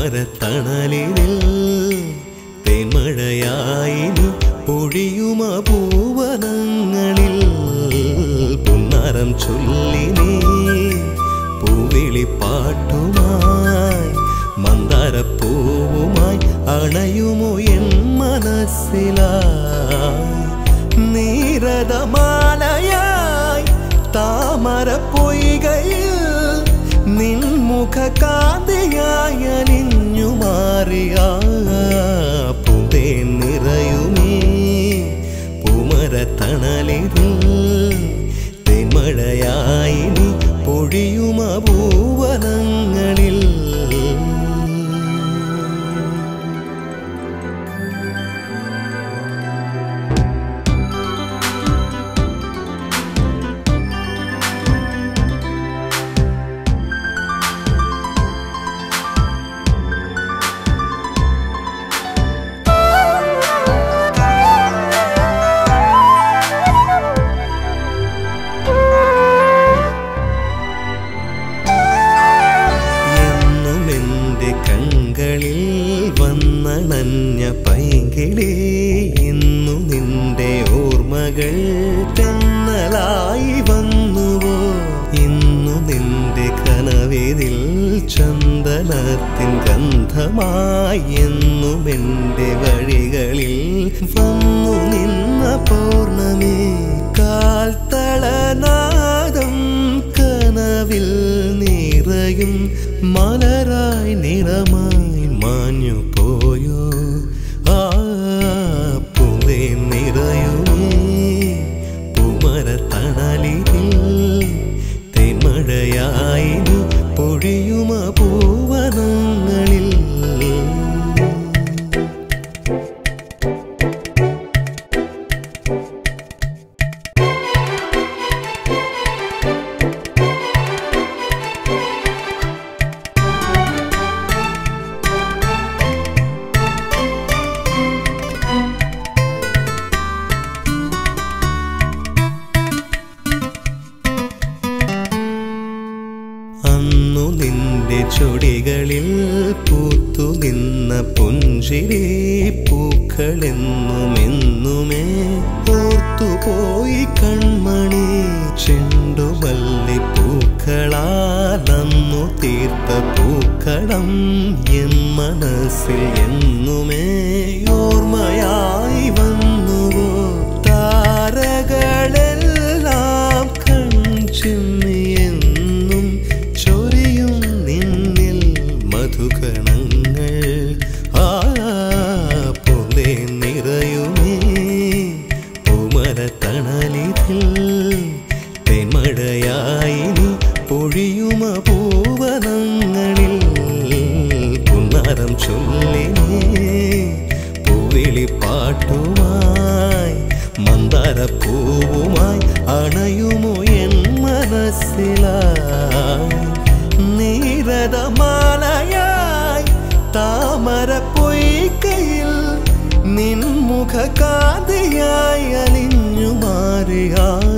പൂമരത്തണലിൽ തേന്മഴയായി നീ പൊഴിയുമ പൂവനങ്ങളിൽ പുന്നാരം ചൊല്ലി നീ പൂവിളിപ്പാട്ടുമായി മന്ദാരപ്പൂവുമായി അണയുമോ എൻ മനസ്സിലായി നീരതമാലയായി താമര പൊയ്കയിൽ നിൻമുഖ കാന്തിയായി അലിഞ്ഞു മാറിയ പുതേ നിറയുമേ പൂമരത്തണലിൽ തെന്മഴയായി നീ പൊഴിയുമ പൂവനങ്ങളിൽ എന്നും എൻ്റെ കങ്കളിൽ വന്നണഞ്ഞ പൈങ്കിളി ഇന്നു നിന്റെ ഓർമ്മകൾ തെന്നലായി വന്നുവോ ഇന്നു നിന്റെ കനവേതിൽ ചന്ദനത്തിൻ ഗന്ധമായി എന്നും എൻ്റെ വഴികളിൽ വന്നു നിന്ന പൗർണമി കാൽത്തളനാദം കനവിൽ നിറയും മലരായി നിറമായി മാഞ്ഞു പോയോ ആ പൂവേ നിറയുമേ പൂമരത്തണലിൽ തെന്മഴയായി നീ പൊഴിയുമ പൂവനങ്ങളിൽ അന്നു നിന്റെ ചൊടികളിൽ പൂത്തു നിന്ന പുഞ്ചിരി പൂക്കളെന്നും എന്നുമേ ഓർത്തുപോയി കൺമണി ചെണ്ടുമല്ലി പൂക്കളാൽ അന്നു തീർത്ത പൂക്കളം എൻ മനസ്സിൽ എന്നുമേ ഓർമ്മയായി വന്നുവോ താരകളെല്ലാം കൺചിമ്മിയെന്നും ചൊരിയും നിന്നിൽ മധുകണങ്ങൾ ആ പോലെ നിറയുമേ പൂമരത്തണലിൽ തെന്മഴയായി നീ പൊഴിയുമ പൂവനങ്ങളിൽ പുന്നാരം ചൊല്ലി നീ പൂവിളിപ്പാട്ടുമായി മന്ദാരപ്പൂവുമായി അണയുമോ എൻ മനസ്സിലായി നീരതമാലയായി താമര പൊയ്ക്കയിൽ നിൻമുഖ കാതിയായി അലിഞ്ഞു മാറിയ